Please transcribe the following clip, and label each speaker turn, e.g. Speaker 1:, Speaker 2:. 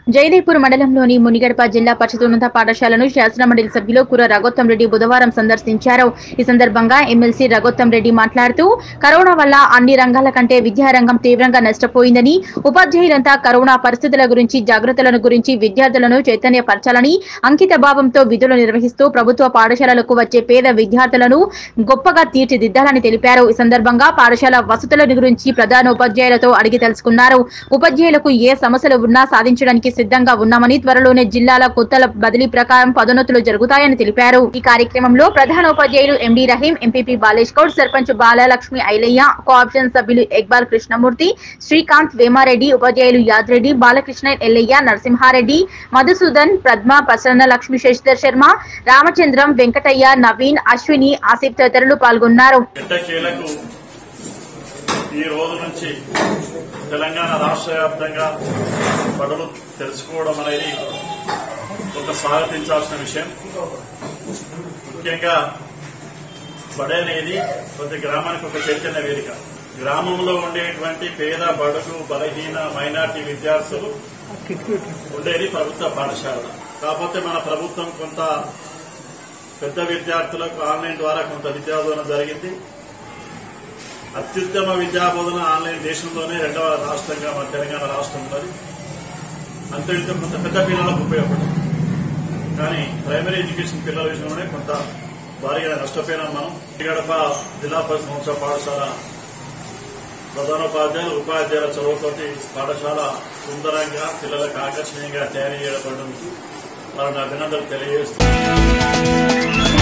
Speaker 1: జయదేపూర్ మండలంలోని మునిగడప జిల్లా పరిషత్ ఉన్నత పాఠశాలను శాసనమండలి సభ్యులు కుర రఘోత్తం రెడ్డి బుధవారం సందర్శించారు ఈ సందర్భంగా ఎమ్మెల్సీ రఘోత్తం రెడ్డి మాట్లాడుతూ కరోనా వల్ల అన్ని రంగాల కంటే విద్యారంగం తీవ్రంగా నష్టపోయిందని ఉపాధ్యాయులంతా కరోనా పరిస్థితుల గురించి జాగ్రత్తలను గురించి విద్యార్థులను చైతన్యపరచాలని అంకిత భావంతో విధులు నిర్వహిస్తూ ప్రభుత్వ పాఠశాలలకు వచ్చే పేద విద్యార్థులను గొప్పగా తీర్చిదిద్దాలని తెలిపారు ఈ సందర్భంగా పాఠశాల వసతుల గురించి ప్రధాన ఉపాధ్యాయులతో అడిగి తెలుసుకున్నారు ఉపాధ్యాయులకు ఏ సమస్యలు ఉన్నా సాధించడానికి సిద్ధంగా ఉన్నామని త్వరలోనే జిల్లాల కొత్తల బదిలీ ప్రకారం పదోన్నతులు జరుగుతాయని తెలిపారు ఈ కార్యక్రమంలో ప్రధాన ఉపాధ్యాయులు MD Rahim MPP Balesh Goud sarpanch Balalakshmi Ailaiah cooption సభ్యులు ఎక్బాల్ కృష్ణమూర్తి శ్రీకాంత్ వేమారెడ్డి ఉపాధ్యాయులు యాద్రెడ్డి బాలకృష్ణ ఎల్లయ్య నరసింహారెడ్డి మధుసూదన్ పద్మ ప్రసన్న లక్ష్మి శశిధర్ శర్మ రామచంద్రం వెంకటయ్య నవీన్ అశ్విని ఆసిఫ్ తదితరులు పాల్గొన్నారు
Speaker 2: ఎట్టకేలకు ఈ రోజు నుంచి తెలంగాణ రాష్ట్ర వ్యాప్తంగా బడులు తెలుసుకోవడం అనేది ఒక స్వాగతించాల్సిన విషయం ముఖ్యంగా బడి అనేది ప్రతి గ్రామానికి ఒక చైతన్య వేదిక గ్రామంలో ఉండేటువంటి పేద బడుగు బలహీన మైనార్టీ విద్యార్థులు ఉండేది ప్రభుత్వ పాఠశాల కాకపోతే మన ప్రభుత్వం కొంత పెద్ద విద్యార్థులకు ఆన్లైన్ ద్వారా కొంత విద్యాబోధన జరిగింది అత్యుత్తమ విద్యాబోధన ఆన్లైన్ దేశంలోనే రెండవ రాష్ట్రంగా మన తెలంగాణ రాష్ట్రం ఉన్నది అంతే ఇంత కొంత పెద్ద పిల్లలకు ఉపయోగపడింది కానీ ప్రైమరీ ఎడ్యుకేషన్ పిల్లల విషయంలోనే కొంత భారీగా నష్టపోయినాం మనం ఈ గడప జిల్లా పరిషత్ సంస్థ పాఠశాల ప్రధానోపాధ్యాయులు ఉపాధ్యాయుల చదువుతోటి పాఠశాల సుందరంగా పిల్లలకు ఆకర్షణీయంగా తయారు చేయబడడానికి వారిని అభినందనలు తెలియజేస్తూ